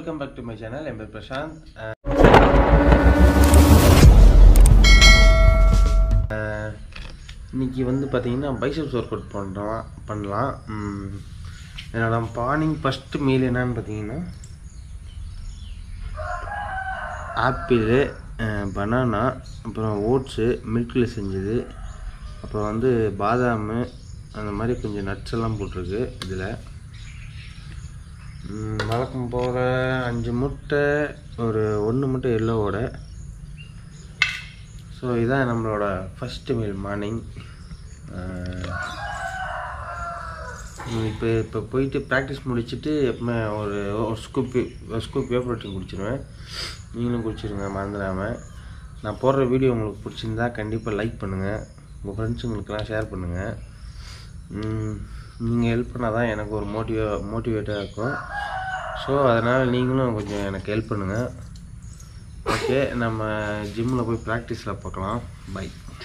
Welcome back to my channel என் பேர் பிரசாந்த் அஹ், இன்னைக்கு வந்து பார்த்தீங்கன்னா பைசப்ஸ் ஒர்க் அவுட் பண்ணுறோம் பண்ணலாம் உம், என்னோட மார்னிங் ஃபஸ்ட்டு மீல் என்னன்னு பார்த்தீங்கன்னா ஆப்பிள் பனானா அப்புறம் ஓட்ஸு மில்கில் செஞ்சது அப்புறம் வந்து பாதாம் அந்த மாதிரி கொஞ்சம் நட்ஸ் எல்லாம் போட்டிருக்கு இதில் வழக்கம் போகிற அஞ்சு முட்டை ஒரு ஒன்று முட்டை எல்லோவோட ஸோ இதான் நம்மளோட ஃபஸ்ட்டு மீல் மார்னிங் இப்போ இப்போ போயிட்டு ப்ராக்டிஸ் முடிச்சுட்டு எப்பவுமே ஒரு ஒரு ஸ்கூப் ஒரு ஸ்கூப் வே ப்ரோட்டீன் குடிச்சிருவேன் நீங்களும் குடிச்சிருங்க மறந்துடாமல் நான் போடுற வீடியோ உங்களுக்கு பிடிச்சிருந்தா கண்டிப்பாக லைக் பண்ணுங்கள் உங்கள் ஃப்ரெண்ட்ஸுங்களுக்கெல்லாம் ஷேர் பண்ணுங்கள் நீங்கள் ஹெல்ப் பண்ணால் தான் எனக்கு ஒரு மோட்டிவே மோட்டிவேட்டாக இருக்கும் ஸோ அதனால் நீங்களும் கொஞ்சம் எனக்கு ஹெல்ப் பண்ணுங்கள் ஓகே நம்ம ஜிம்மில் போய் ப்ராக்டிஸில் பார்க்கலாம் bye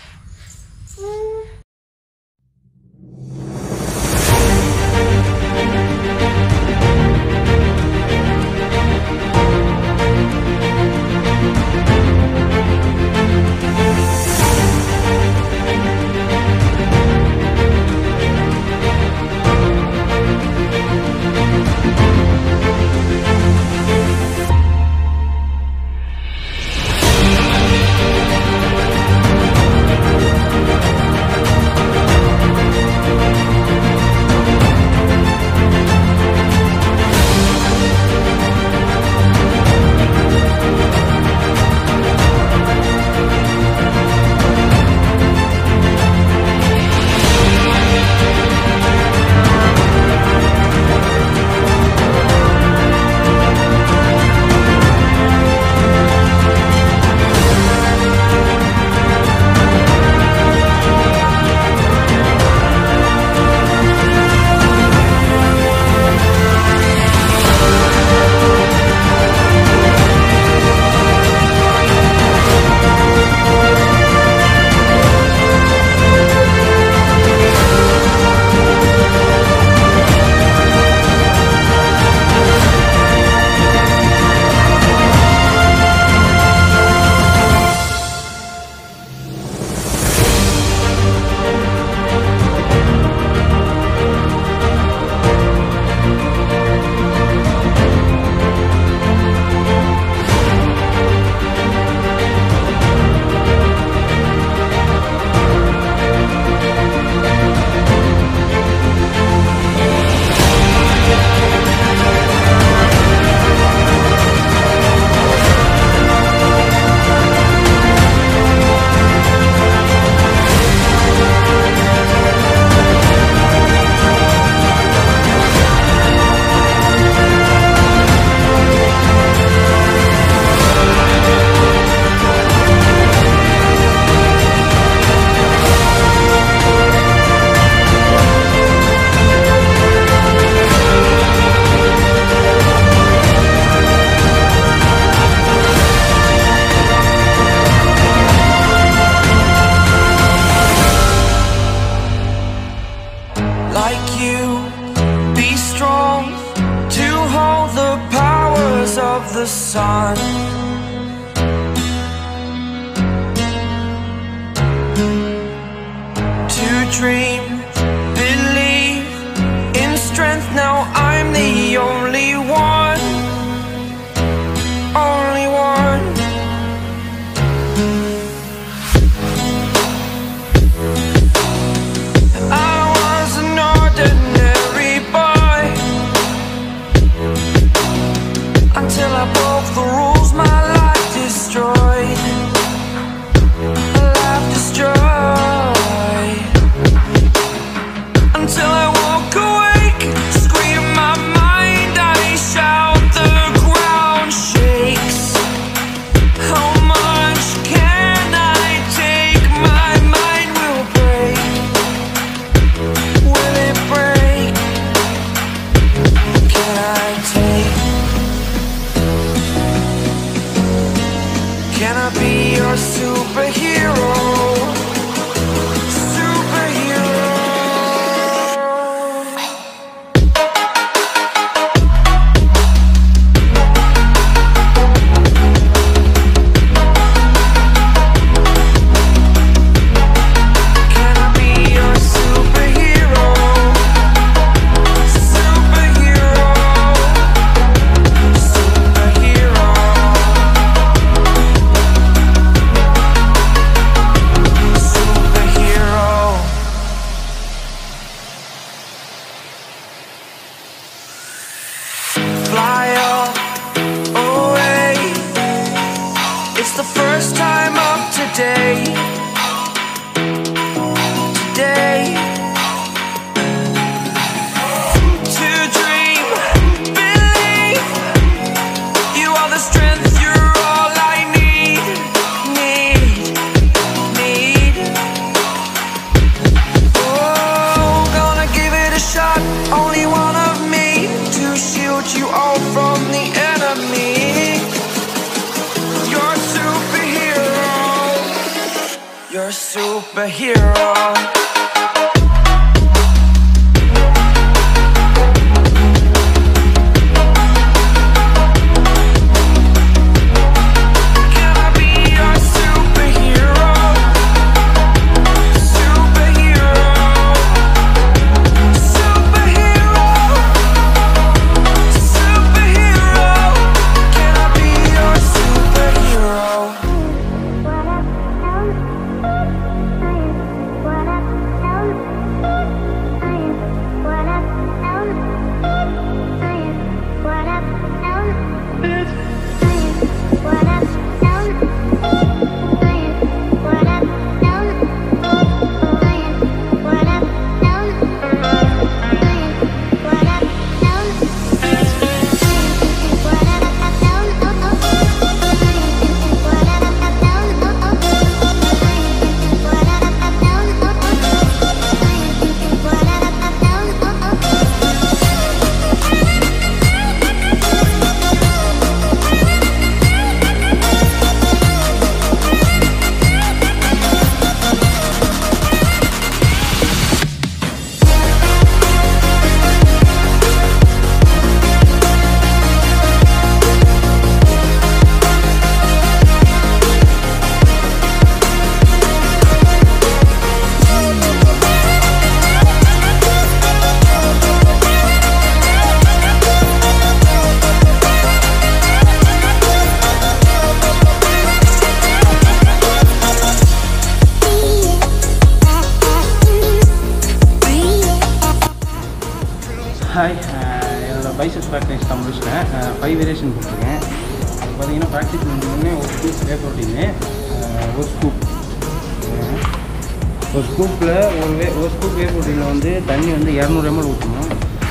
like you. Be strong to hold the powers of the sun. To dream, believe in strength. Now I'm the only one, only one. I was an ordinary boy until I broke the rules. My life destroyed, life destroyed. Until I walk awake, scream my mind, I shout, the ground shakes. How much can I take? My mind will break. Will it break? Can I take? Can I be your superhero? Superhero. today. Today. To dream, believe. You are the strength, you're all I need. Need, need. Oh, gonna give it a shot. Only one of me to shield you all from the enemy. You're a superhero. You're a superhero. Can I be your superhero? Superhero. Superhero. Superhero. Can I be your superhero? Hi என்னோட biceps practice தான் முடிச்சிட்டேன் five variation கொடுத்துருக்கேன் அது பார்த்தீங்கன்னா practice முடிஞ்சோடனே ஒரு scoop whey protein ஒரு scoop ஒரு ஸ்கூப்பில் ஒரு வே ஒரு ஸ்கூப் வே ப்ரோட்டீனில் வந்து தண்ணி வந்து இரநூறு எம்எல் ஊற்றணும்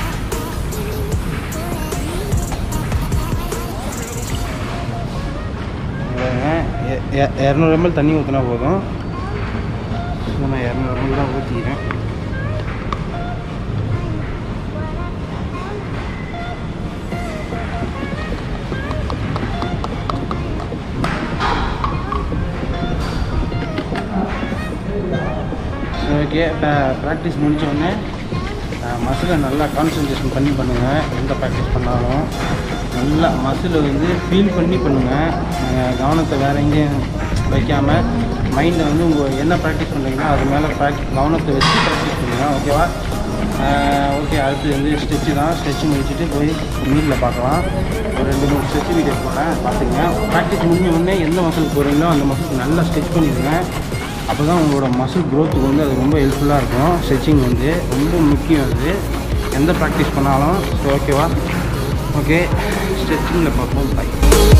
இரநூறு எம்எல் தண்ணி ஊற்றினா போதும் ஸோ நான் இரநூறு எம்எல் தான் ஊற்றிக்கிறேன் ஓகே ப்ராக்டிஸ் முடித்தோடனே மசிலை நல்லா கான்சன்ட்ரேஷன் பண்ணி பண்ணுங்கள் எந்த ப்ராக்டிஸ் பண்ணாலும் நல்லா மசிலை வந்து ஃபீல் பண்ணி பண்ணுங்கள் கவனத்தை வேற எங்கேயும் வைக்காமல் மைண்டை வந்து உங்கள் என்ன ப்ராக்டிஸ் பண்ணுறீங்களோ அது மேலே ப்ராக்டி கவனத்தை வச்சு ப்ராக்டிஸ் பண்ணுங்கள் ஓகேவா ஓகே அடுத்து வந்து ஸ்டெச்சு தான் ஸ்டெச்சு முடிச்சுட்டு போய் மீட்டில் பார்க்கலாம் ஒரு ரெண்டு மூணு ஸ்டெச் வீடியோ போகிறேன் பார்த்துங்க ப்ராக்டிஸ் முடிஞ்ச உடனே எந்த மசில் போகிறீங்களோ அந்த மசிலுக்கு நல்லா ஸ்ட்ரெச் பண்ணிடுங்க அப்போ தான் உங்களோட மசில் க்ரோத்துக்கு வந்து அது ரொம்ப ஹெல்ப்ஃபுல்லாக இருக்கும் ஸ்ட்ரெச்சிங் வந்து ரொம்ப முக்கியம் அது எந்த ப்ராக்டிஸ் பண்ணாலும் ஓகேவா ஓகே ஸ்ட்ரெச்சிங்கில் பார்ப்போம் பை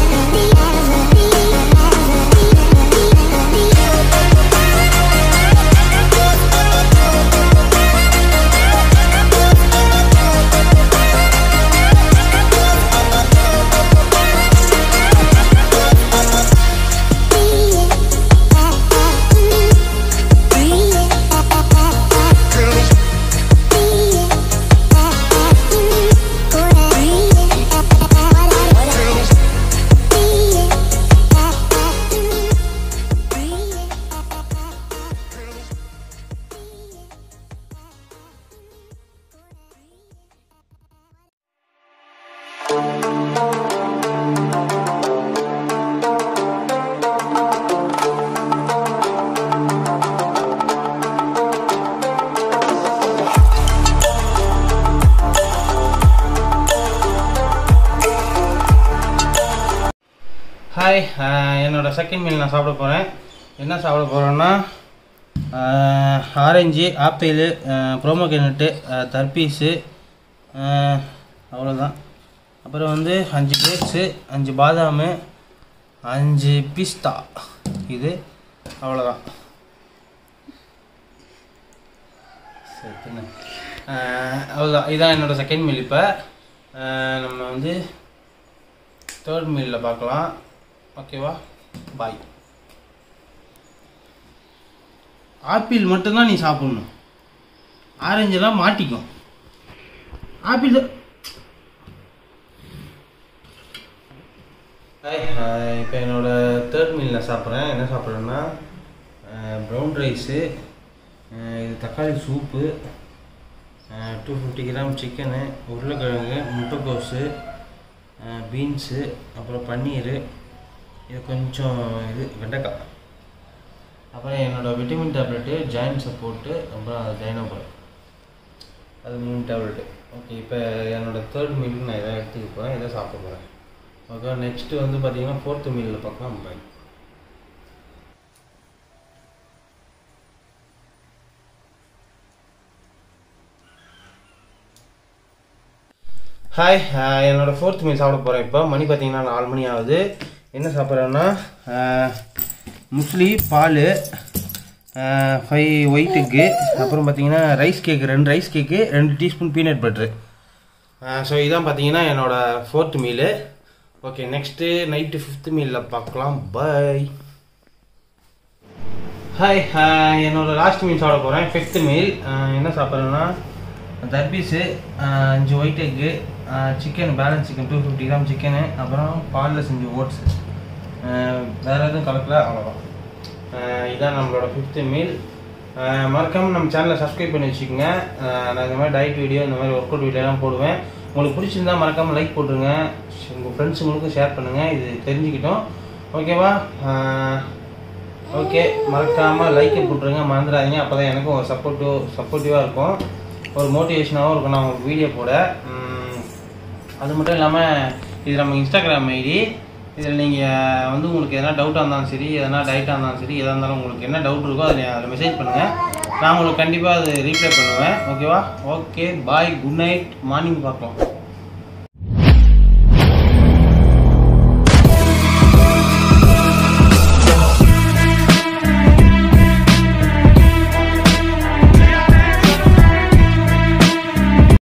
ஹாய் என்னோட செகண்ட் மீல் நான் சாப்பிட போகிறேன் என்ன சாப்பிட போகிறேன்னா ஆரஞ்சு ஆப்பிள் ப்ரோமோகேனட்டு தர்பீஸு அவ்வளோதான் அப்புறம் வந்து அஞ்சு கிரேப்ஸு அஞ்சு பாதாமு அஞ்சு பிஸ்தா இது அவ்வளோதான் சரி தின்னு. ஆஹ் அவ்வளோதான் இதான் என்னோடய செகண்ட் மீல் இப்போ நம்ம வந்து தேர்ட் மீலில் பார்க்கலாம் ஓகேவா பாய் ஆப்பிள் மட்டும்தான் நீ சாப்பிடணும் ஆரஞ்செல்லாம் மாட்டிக்கும் ஆப்பிள் தான் ஹாய் இப்போ என்னோட தேர்ட் மீல் நான் சாப்பிட்றேன் என்ன சாப்பிட்றேன்னா ப்ரௌன் ரைஸு இது தக்காளி soup two fifty gram chicken உருளைக்கிழங்கு முட்டைக்கோஸு பீன்ஸு அப்புறம் பன்னீர் இது கொஞ்சம் இது வெண்டைக்காய் அப்புறம் என்னோடய விட்டமின் டேப்லெட்டு ஜாயின் சப்போர்ட்டு அப்புறம் டைனோபர் அது மூணு டேப்லெட்டு ஓகே இப்போ என்னோடய தேர்ட் மீலுக்கு நான் இதை எடுத்துக்க போகிறேன் இதை சாப்பிட போகிறேன் ஓகே நெக்ஸ்ட்டு வந்து பார்த்தீங்கன்னா ஃபோர்த்து மீலில் பார்க்கலாம் பாய் ஹாய் என்னோட ஃபோர்த் மீல் சாப்பிட போகிறேன் இப்போ மணி பார்த்தீங்கன்னா நாலு மணி ஆகுது என்ன சாப்பிட்றேன்னா முஸ்லி பால் ஃபைவ் ஒயிட் எக்கு அப்புறம் பார்த்தீங்கன்னா ரைஸ் கேக்கு ரெண்டு ரைஸ் கேக்கு ரெண்டு டீஸ்பூன் பீனட் பட்ரு ஸோ இதான் பார்த்தீங்கன்னா என்னோட fourth meal okay next night fifth மீலில் பார்க்கலாம் பாய் ஹாய் என்னோட லாஸ்ட் மீல் சாப்பிட போகிறேன் ஃபிஃப்த் மீல் என்ன சாப்பிட்றேன்னா தர்பீஸு அஞ்சு white egg chicken balance chicken two fifty gram chicken அப்புறம் பாலில் செஞ்ச ஓட்ஸு வேறு எதுவும் கலக்கல அவ்வளோதான் அஹ் இதான் நம்மளோட ஃபிஃப்த்து மீல் மறக்காமல் நம்ம சேனலை சப்ஸ்கிரைப் பண்ணி வச்சுக்கோங்க அஹ் நான் இந்த மாதிரி டயட் வீடியோ இந்த மாதிரி ஒர்க் அவுட் வீடியோலாம் போடுவேன் உங்களுக்கு பிடிச்சிருந்தா மறக்காமல் லைக் போட்டுருங்க உங்கள் ஃப்ரெண்ட்ஸுங்களுக்கும் ஷேர் பண்ணுங்கள் இது தெரிஞ்சுக்கிட்டோம் ஓகேவா ஓகே மறக்காமல் லைக்கை போட்டுருங்க மறந்துடாதீங்க அப்போ தான் எனக்கும் ஒரு சப்போர்ட்டிவ் சப்போர்ட்டிவாக இருக்கும் ஒரு மோட்டிவேஷனாகவும் இருக்கும் நான் உங்களுக்கு வீடியோ போட உம், அது மட்டும் இல்லாமல் இது நம்ம இன்ஸ்டாகிராம் ஐடி இதில் நீங்கள் வந்து உங்களுக்கு எதனா டவுட்டாக இருந்தாலும் சரி எதனா டயட்டாக இருந்தாலும் சரி எதாக இருந்தாலும் உங்களுக்கு என்ன டவுட் இருக்கோ அதை அதில் மெசேஜ் பண்ணுங்கள் நான் உங்களுக்கு கண்டிப்பாக அது ரீப்ளை பண்ணுவேன் ஓகேவா okay bye good night morning பார்க்கலாம்